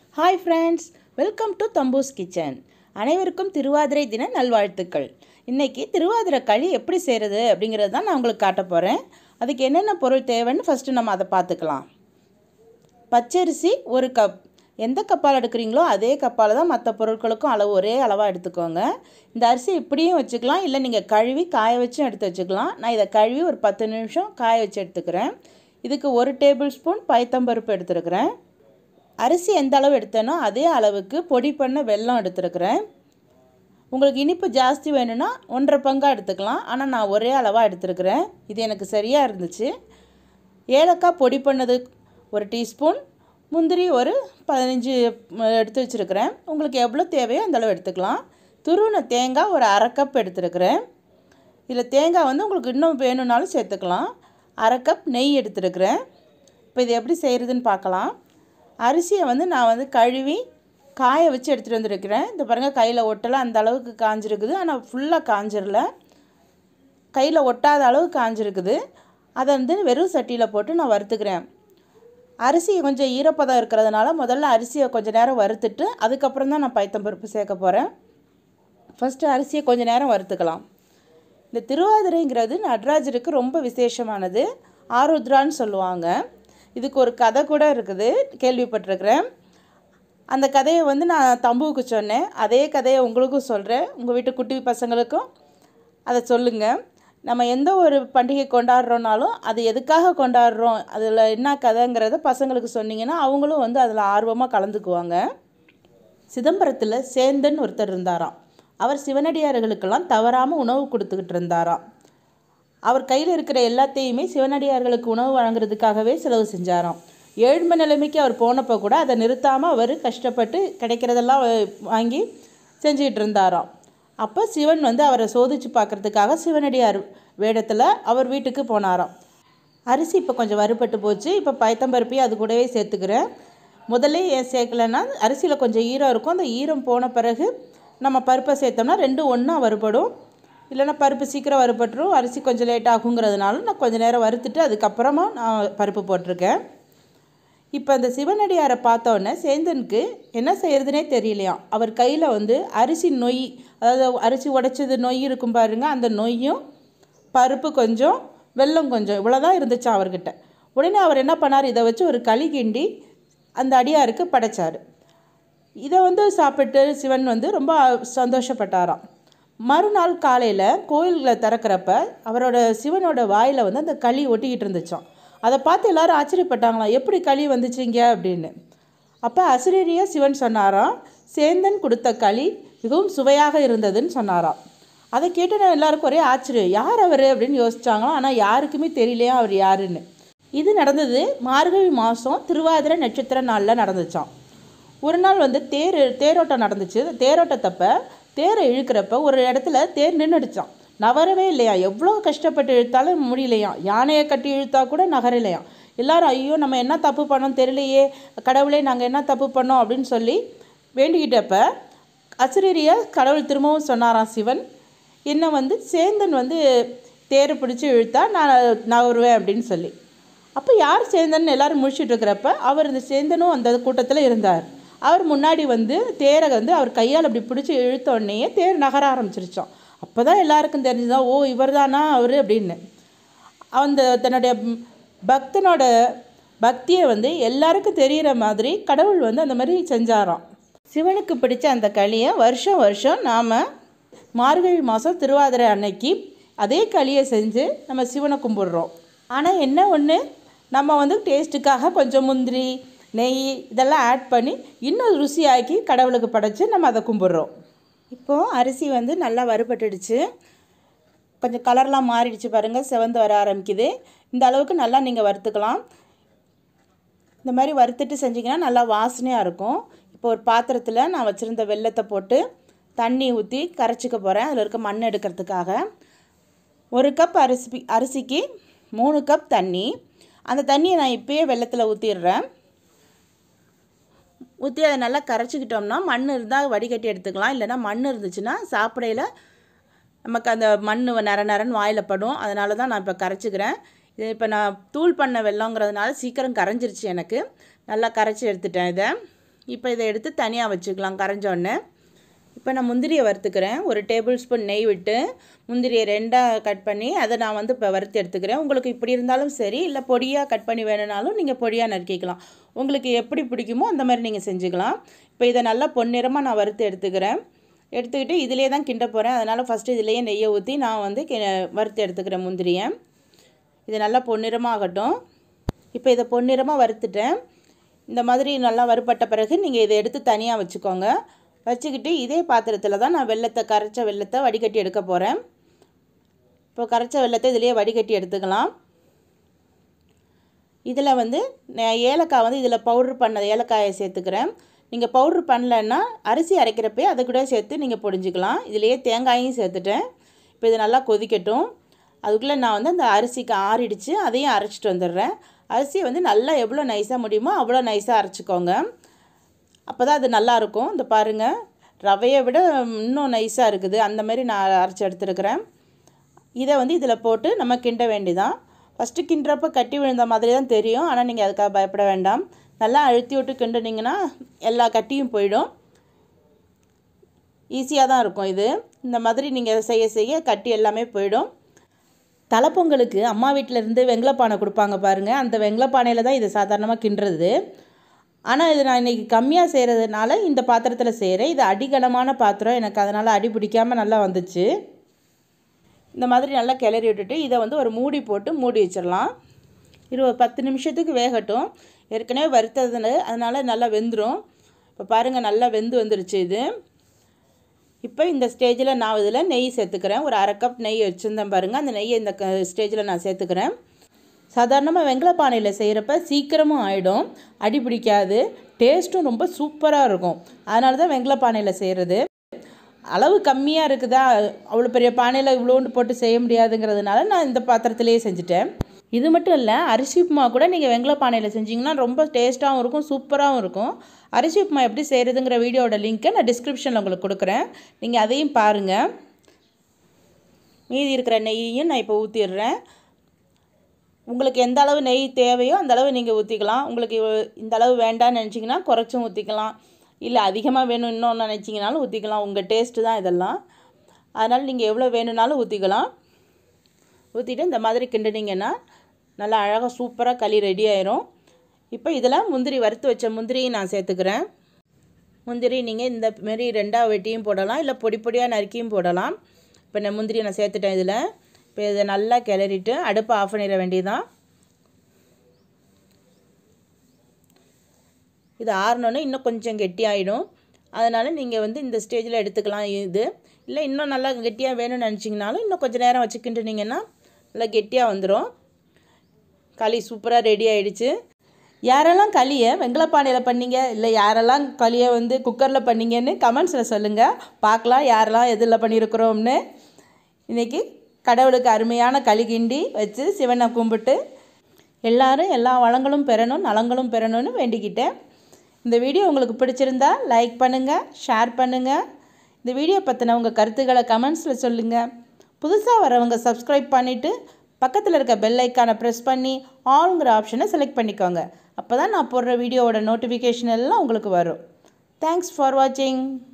hi friends welcome to Thamboo's kitchen அனைவருக்கும் திருவாதிரை தின நல்வாழ்த்துக்கள் இன்றைக்கி திருவாதிரை களி எப்படி செய்கிறது அப்படிங்கிறது தான் நான் உங்களுக்கு காட்ட போகிறேன் அதுக்கு என்னென்ன பொருள் தேவைன்னு ஃபஸ்ட்டு நம்ம அதை பார்த்துக்கலாம் பச்சரிசி ஒரு கப் எந்த கப்பால் எடுக்கிறீங்களோ அதே கப்பால் தான் மற்ற பொருட்களுக்கும் அளவு ஒரே அளவாக எடுத்துக்கோங்க இந்த அரிசி இப்படியும் வச்சுக்கலாம் இல்லை நீங்கள் கழுவி காய வச்சும் எடுத்து வச்சுக்கலாம் நான் இதை கழுவி ஒரு பத்து நிமிஷம் காய வச்சு எடுத்துக்கிறேன் இதுக்கு ஒரு டேபிள் ஸ்பூன் பயத்தம்பருப்பு எடுத்துருக்கிறேன் அரிசி எந்த அளவு எடுத்தேனோ அதே அளவுக்கு பொடி பண்ண வெல்லம் எடுத்துருக்கிறேன் உங்களுக்கு இனிப்பு ஜாஸ்தி வேணும்னா ஒன்றரை பங்காக எடுத்துக்கலாம் ஆனால் நான் ஒரே அளவாக எடுத்துருக்கிறேன் இது எனக்கு சரியாக இருந்துச்சு ஏலக்காய் பொடி பண்ணது ஒரு டீஸ்பூன் முந்திரி ஒரு பதினஞ்சு எடுத்து வச்சுருக்கிறேன் உங்களுக்கு எவ்வளோ தேவையோ அந்த அளவு எடுத்துக்கலாம் துருவின தேங்காய் ஒரு அரை கப் எடுத்துருக்கிறேன் இதில் தேங்காய் வந்து உங்களுக்கு இன்னும் வேணும்னாலும் சேர்த்துக்கலாம் அரை கப் நெய் எடுத்துருக்கிறேன் இப்போ இது எப்படி செய்கிறதுன்னு பார்க்கலாம் அரிசியை வந்து நான் வந்து கழுவி காய வச்சு எடுத்துகிட்டு வந்துருக்கிறேன் இந்த பாருங்கள் கையில் ஒட்டலை அந்த அளவுக்கு காஞ்சிருக்குது ஆனால் ஃபுல்லாக காஞ்சிரல கையில் ஒட்டாத அளவு காஞ்சிருக்குது அதை வந்து வெறும் சட்டியில் போட்டு நான் வறுத்துக்கிறேன் அரிசி கொஞ்சம் ஈரப்பதம் இருக்கிறதுனால முதல்ல அரிசியை கொஞ்சம் நேரம் வறுத்துட்டு அதுக்கப்புறம் தான் நான் பைத்தம்பருப்பு சேர்க்க போகிறேன் ஃபஸ்ட்டு அரிசியை கொஞ்சம் நேரம் வறுத்துக்கலாம் இந்த திருவாதிரைங்கிறது நடராஜருக்கு ரொம்ப விசேஷமானது ஆருத்ரான்னு சொல்லுவாங்க இதுக்கு ஒரு கதை கூட இருக்குது கேள்விப்பட்டிருக்கிறேன் அந்த கதையை வந்து நான் தம்புவுக்கு சொன்னேன் அதே கதையை உங்களுக்கும் சொல்கிறேன் உங்கள் வீட்டு குட்டி பசங்களுக்கும் அதை சொல்லுங்கள் நம்ம எந்த ஒரு பண்டிகை கொண்டாடுறோனாலும் அது எதுக்காக கொண்டாடுறோம் அதில் என்ன கதைங்கிறத பசங்களுக்கு சொன்னீங்கன்னா அவங்களும் வந்து அதில் ஆர்வமாக கலந்துக்குவாங்க சிதம்பரத்தில் சேந்தன் ஒருத்தர் இருந்தாராம் அவர் சிவனடியார்களுக்கெல்லாம் தவறாமல் உணவு கொடுத்துக்கிட்டு இருந்தாராம் அவர் கையில் இருக்கிற எல்லாத்தையுமே சிவனடியார்களுக்கு உணவு வழங்குறதுக்காகவே செலவு செஞ்சாராம் ஏழ்மை நிலைமைக்கு அவர் போனப்போ கூட அதை நிறுத்தாமல் அவர் கஷ்டப்பட்டு கிடைக்கிறதெல்லாம் வாங்கி செஞ்சுக்கிட்டு இருந்தாராம் அப்போ சிவன் வந்து அவரை சோதிச்சு பார்க்குறதுக்காக சிவனடியார் வேடத்தில் அவர் வீட்டுக்கு போனாராம் அரிசி இப்போ கொஞ்சம் வறுபட்டு போச்சு இப்போ பயத்தம்பருப்பையும் அது கூடவே சேர்த்துக்கிறேன் முதல்ல ஏன் சேர்க்கலைன்னா அரிசியில் கொஞ்சம் ஈரம் இருக்கும் அந்த ஈரம் போன பிறகு நம்ம பருப்பை சேர்த்தோம்னா ரெண்டும் ஒன்றா வறுபடும் இல்லைன்னா பருப்பு சீக்கிரம் வறுபட்டுரும் அரிசி கொஞ்சம் லேட் ஆகுங்கிறதுனால நான் கொஞ்சம் நேரம் வறுத்துட்டு அதுக்கப்புறமா நான் பருப்பு போட்டிருக்கேன் இப்போ அந்த சிவனடியாரை பார்த்தோன்னே சேந்தனுக்கு என்ன செய்யறதுனே தெரியலையாம் அவர் கையில் வந்து அரிசி நொய் அதாவது அரிசி உடைச்சது நொய் இருக்கும் பாருங்க அந்த நொய்யும் பருப்பு கொஞ்சம் வெல்லம் கொஞ்சம் இவ்வளோதான் இருந்துச்சு அவர்கிட்ட உடனே அவர் என்ன பண்ணார் இதை வச்சு ஒரு களி கிண்டி அந்த அடியாருக்கு படைச்சார் இதை வந்து சாப்பிட்டு சிவன் வந்து ரொம்ப சந்தோஷப்பட்டாராம் மறுநாள் காலையில் கோயில்களை திறக்கிறப்ப அவரோட சிவனோட வாயில் வந்து அந்த களி ஒட்டிக்கிட்டு இருந்துச்சான் அதை பார்த்து எல்லாரும் ஆச்சரியப்பட்டாங்களாம் எப்படி களி வந்துச்சிங்க அப்படின்னு அப்போ அசிரியரியாக சிவன் சொன்னாராம் சேந்தன் கொடுத்த களி மிகவும் சுவையாக இருந்ததுன்னு சொன்னாராம் அதை கேட்டு நான் எல்லாருக்கும் ஒரே ஆச்சரியம் யார் அவர் அப்படின்னு யோசிச்சாங்களாம் ஆனால் யாருக்குமே தெரியலையா அவர் யாருன்னு இது நடந்தது மார்கழி மாதம் திருவாதிரை நட்சத்திர நாளில் நடந்துச்சான் ஒரு நாள் வந்து தேர் தேரோட்டம் நடந்துச்சு தேரோட்டத்தப்ப தேரை இழுக்கிறப்ப ஒரு இடத்துல தேர் நின்றுடுச்சான் நகரவே இல்லையா எவ்வளோ கஷ்டப்பட்டு இழுத்தாலும் முடியலையாம் யானையை கட்டி இழுத்தா கூட நகரலையாம் எல்லாரும் ஐயோ நம்ம என்ன தப்பு பண்ணோம் தெரியலையே கடவுளே நாங்கள் என்ன தப்பு பண்ணோம் அப்படின்னு சொல்லி வேண்டிக்கிட்டப்ப அசிரியரிய கடவுள் திரும்பவும் சொன்னாராம் சிவன் என்னை வந்து சேந்தன் வந்து தேரை பிடிச்சி இழுத்தா நான் நான் வருவேன் அப்படின்னு சொல்லி அப்போ யார் சேந்தன் எல்லாரும் முடிச்சுட்டு இருக்கிறப்ப அவர் இந்த சேந்தனும் அந்த கூட்டத்தில் இருந்தார் அவர் முன்னாடி வந்து தேரை வந்து அவர் கையால் அப்படி பிடிச்சி இழுத்த உடனேயே தேர் நகர ஆரம்பிச்சிருச்சோம் அப்போ தான் எல்லாருக்கும் தெரிஞ்சுதான் ஓ இவர் தானா அவர் அப்படின்னு அந்த தன்னுடைய பக்தனோட பக்தியை வந்து எல்லாருக்கும் தெரிகிற மாதிரி கடவுள் வந்து அந்த மாதிரி செஞ்சாராம் சிவனுக்கு பிடிச்ச அந்த களியை வருஷம் வருஷம் நாம் மார்கழி மாதம் திருவாதிரை அன்னைக்கு அதே களியை செஞ்சு நம்ம சிவனை கும்பிடுறோம் ஆனால் என்ன ஒன்று நம்ம வந்து டேஸ்ட்டுக்காக கொஞ்சம் முந்திரி நெய் இதெல்லாம் ஆட் பண்ணி இன்னும் ருசியாக்கி கடவுளுக்கு படைச்சு நம்ம அதை கும்பிட்றோம் இப்போது அரிசி வந்து நல்லா வறுபட்டுடுச்சு கொஞ்சம் கலர்லாம் மாறிடுச்சு பாருங்கள் செவந்து வர ஆரம்பிக்குது இந்த அளவுக்கு நல்லா நீங்கள் வறுத்துக்கலாம் இந்த மாதிரி வறுத்துட்டு செஞ்சிங்கன்னா நல்லா வாசனையாக இருக்கும் இப்போ ஒரு பாத்திரத்தில் நான் வச்சுருந்த வெள்ளத்தை போட்டு தண்ணி ஊற்றி கரைச்சிக்க போகிறேன் அதில் இருக்க மண் எடுக்கிறதுக்காக ஒரு கப் அரிசி அரிசிக்கு மூணு கப் தண்ணி அந்த தண்ணியை நான் இப்போயே வெள்ளத்தில் ஊற்றிடுறேன் ஊற்றி அதை நல்லா கரைச்சிக்கிட்டோம்னா மண் இருந்தால் வடிகட்டி எடுத்துக்கலாம் இல்லைனா மண் இருந்துச்சுன்னா சாப்பிடையில் நமக்கு அந்த மண் நர நரன்னு வாயில் படும் அதனால தான் நான் இப்போ கரைச்சிக்கிறேன் இது இப்போ நான் தூள் பண்ண வெள்ளங்கிறதுனால சீக்கிரம் கரைஞ்சிருச்சு எனக்கு நல்லா கரைச்சி எடுத்துட்டேன் இதை இப்போ இதை எடுத்து தனியாக வச்சுக்கலாம் கரைஞ்சோடனே இப்போ நான் முந்திரியை வறுத்துக்கிறேன் ஒரு டேபிள் ஸ்பூன் நெய் விட்டு முந்திரியை ரெண்டாக கட் பண்ணி அதை நான் வந்து இப்போ வறுத்து எடுத்துக்கிறேன் உங்களுக்கு இப்படி இருந்தாலும் சரி இல்லை பொடியாக கட் பண்ணி வேணும்னாலும் நீங்கள் பொடியாக நறுக்கிக்கலாம் உங்களுக்கு எப்படி பிடிக்குமோ அந்த மாதிரி நீங்கள் செஞ்சுக்கலாம் இப்போ இதை நல்லா பொன்னிறமாக நான் வறுத்து எடுத்துக்கிறேன் எடுத்துக்கிட்டு இதிலே தான் கிண்ட போகிறேன் அதனால் ஃபஸ்ட்டு இதிலேயே நெய்யை ஊற்றி நான் வந்து கி வறுத்து எடுத்துக்கிறேன் முந்திரியை இது நல்லா பொன்னிறமாக ஆகட்டும் இப்போ இதை பொன்னிறமாக வறுத்துட்டேன் இந்த மாதிரி நல்லா வறுப்பட்ட பிறகு நீங்கள் இதை எடுத்து தனியாக வச்சுக்கோங்க வச்சுக்கிட்டு இதே பாத்திரத்தில் தான் நான் வெள்ளத்தை கரைச்ச வெள்ளத்தை வடிகட்டி எடுக்க போகிறேன் இப்போ கரைச்ச வெள்ளத்தை இதிலேயே வடிகட்டி எடுத்துக்கலாம் இதில் வந்து நான் ஏலக்காய் வந்து இதில் பவுட்ரு பண்ண ஏலக்காயை சேர்த்துக்கிறேன் நீங்கள் பவுட்ரு பண்ணலன்னா அரிசி அரைக்கிறப்பே அதை கூட சேர்த்து நீங்கள் பொடிஞ்சிக்கலாம் இதிலேயே தேங்காயும் சேர்த்துட்டேன் இப்போ இது நல்லா கொதிக்கட்டும் அதுக்குள்ளே நான் வந்து அந்த அரிசிக்கு ஆறிடுச்சு அதையும் அரைச்சிட்டு வந்துடுறேன் அரிசியை வந்து நல்லா எவ்வளோ நைஸாக முடியுமோ அவ்வளோ நைஸாக அரைச்சிக்கோங்க அப்போ தான் அது நல்லாயிருக்கும் இந்த பாருங்கள் ரவையை விட இன்னும் நைஸாக இருக்குது அந்த மாதிரி நான் அரைச்சி எடுத்துருக்கிறேன் இதை வந்து இதில் போட்டு நம்ம கிண்ட வேண்டிதான் ஃபஸ்ட்டு கிண்டுறப்ப கட்டி விழுந்த மாதிரி தான் தெரியும் ஆனால் நீங்கள் அதுக்காக பயப்பட வேண்டாம் நல்லா அழுத்தி விட்டு கிண்டுனீங்கன்னா எல்லா கட்டியும் போயிடும் ஈஸியாக தான் இருக்கும் இது இந்த மாதிரி நீங்கள் செய்ய செய்ய கட்டி எல்லாமே போயிடும் தலைப்பொங்கலுக்கு அம்மா வீட்டில் இருந்து வெங்கலப்பானை கொடுப்பாங்க பாருங்கள் அந்த வெங்கலப்பானையில் தான் இது சாதாரணமாக கிண்டுறது ஆனால் இது நான் இன்றைக்கி கம்மியாக செய்கிறதுனால இந்த பாத்திரத்தில் செய்கிறேன் இது அடிகனமான பாத்திரம் எனக்கு அதனால் அடி பிடிக்காமல் நல்லா வந்துச்சு இந்த மாதிரி நல்லா கிளறி விட்டுட்டு இதை வந்து ஒரு மூடி போட்டு மூடி வச்சிடலாம் இருபது பத்து நிமிஷத்துக்கு வேகட்டும் ஏற்கனவே வறுத்ததுன்னு அதனால் நல்லா வெந்துடும் இப்போ பாருங்கள் நல்லா வெந்து வந்துருச்சு இது இப்போ இந்த ஸ்டேஜில் நான் இதில் நெய் சேர்த்துக்கிறேன் ஒரு அரை கப் நெய் வச்சுருந்தேன் பாருங்கள் அந்த நெய்யை இந்த ஸ்டேஜில் நான் சேர்த்துக்கிறேன் சாதாரணமாக வெங்கல பானையில் செய்கிறப்ப சீக்கிரமும் ஆகிடும் அடி பிடிக்காது டேஸ்ட்டும் ரொம்ப சூப்பராக இருக்கும் அதனால தான் வெங்கல பானையில் செய்கிறது அளவு கம்மியாக இருக்குதா அவ்வளோ பெரிய பானையில் இவ்வளோண்டு போட்டு செய்ய முடியாதுங்கிறதுனால நான் இந்த பாத்திரத்திலேயே செஞ்சுட்டேன் இது மட்டும் இல்லை அரிசி உப்புமா கூட நீங்கள் வெங்கல பானையில் செஞ்சிங்கன்னா ரொம்ப டேஸ்ட்டாகவும் இருக்கும் சூப்பராகவும் இருக்கும் அரிசி உப்புமா எப்படி செய்கிறதுங்கிற வீடியோட லிங்க்கை நான் டிஸ்கிரிப்ஷனில் உங்களுக்கு கொடுக்குறேன் நீங்கள் அதையும் பாருங்கள் மீதி இருக்கிற நெய்யையும் நான் இப்போ ஊற்றிடுறேன் உங்களுக்கு எந்த அளவு நெய் தேவையோ அந்த அளவு நீங்கள் ஊற்றிக்கலாம் உங்களுக்கு இந்த அளவு வேண்டாம்னு நினச்சிங்கன்னா குறைச்சும் ஊற்றிக்கலாம் இல்லை அதிகமாக வேணும் இன்னும் நினச்சிங்கனாலும் ஊற்றிக்கலாம் உங்கள் டேஸ்ட்டு தான் இதெல்லாம் அதனால் நீங்கள் எவ்வளோ வேணும்னாலும் ஊற்றிக்கலாம் ஊற்றிட்டு இந்த மாதிரி கிண்டுனீங்கன்னா நல்லா அழகாக சூப்பராக களி ரெடி ஆயிரும் இப்போ இதில் முந்திரி வறுத்து வச்ச முந்திரியும் நான் சேர்த்துக்கிறேன் முந்திரி நீங்கள் இந்த மாரி ரெண்டாக வெட்டியும் போடலாம் இல்லை பொடி பொடியாக நறுக்கியும் போடலாம் இப்போ நான் முந்திரி நான் சேர்த்துட்டேன் இதில் இப்போ இதை நல்லா கிளறிட்டு அடுப்பை ஆஃப் பண்ணிட வேண்டியதான் இது ஆறினோன்னே இன்னும் கொஞ்சம் கெட்டியாயிடும் அதனால் நீங்கள் வந்து இந்த ஸ்டேஜில் எடுத்துக்கலாம் இது இல்லை இன்னும் நல்லா கெட்டியாக வேணும்னு நினச்சிங்கனாலும் இன்னும் கொஞ்சம் நேரம் வச்சு கிண்டுனீங்கன்னா நல்லா கெட்டியாக வந்துடும் களி சூப்பராக ரெடி ஆயிடுச்சு யாரெல்லாம் களியை வெங்கலப்பானையில் பண்ணீங்க இல்லை யாரெல்லாம் களியை வந்து குக்கரில் பண்ணீங்கன்னு கமெண்ட்ஸில் சொல்லுங்கள் பார்க்கலாம் யாரெல்லாம் எதில் பண்ணியிருக்கிறோம்னு இன்றைக்கி கடவுளுக்கு அருமையான களி கிண்டி வச்சு சிவனை கும்பிட்டு எல்லாரும் எல்லா வளங்களும் பெறணும் நலங்களும் பெறணும்னு வேண்டிக்கிட்டேன் இந்த வீடியோ உங்களுக்கு பிடிச்சிருந்தா லைக் பண்ணுங்கள் ஷேர் பண்ணுங்கள் இந்த வீடியோ பற்றின உங்கள் கருத்துக்களை கமெண்ட்ஸில் சொல்லுங்கள் புதுசாக வரவங்க சப்ஸ்கிரைப் பண்ணிவிட்டு பக்கத்தில் இருக்க பெல் ஐக்கானை ப்ரெஸ் பண்ணி ஆல்ங்கிற ஆப்ஷனை செலக்ட் பண்ணிக்கோங்க அப்போ தான் நான் போடுற வீடியோவோட நோட்டிஃபிகேஷன் எல்லாம் உங்களுக்கு வரும் தேங்க்ஸ் ஃபார் வாட்சிங்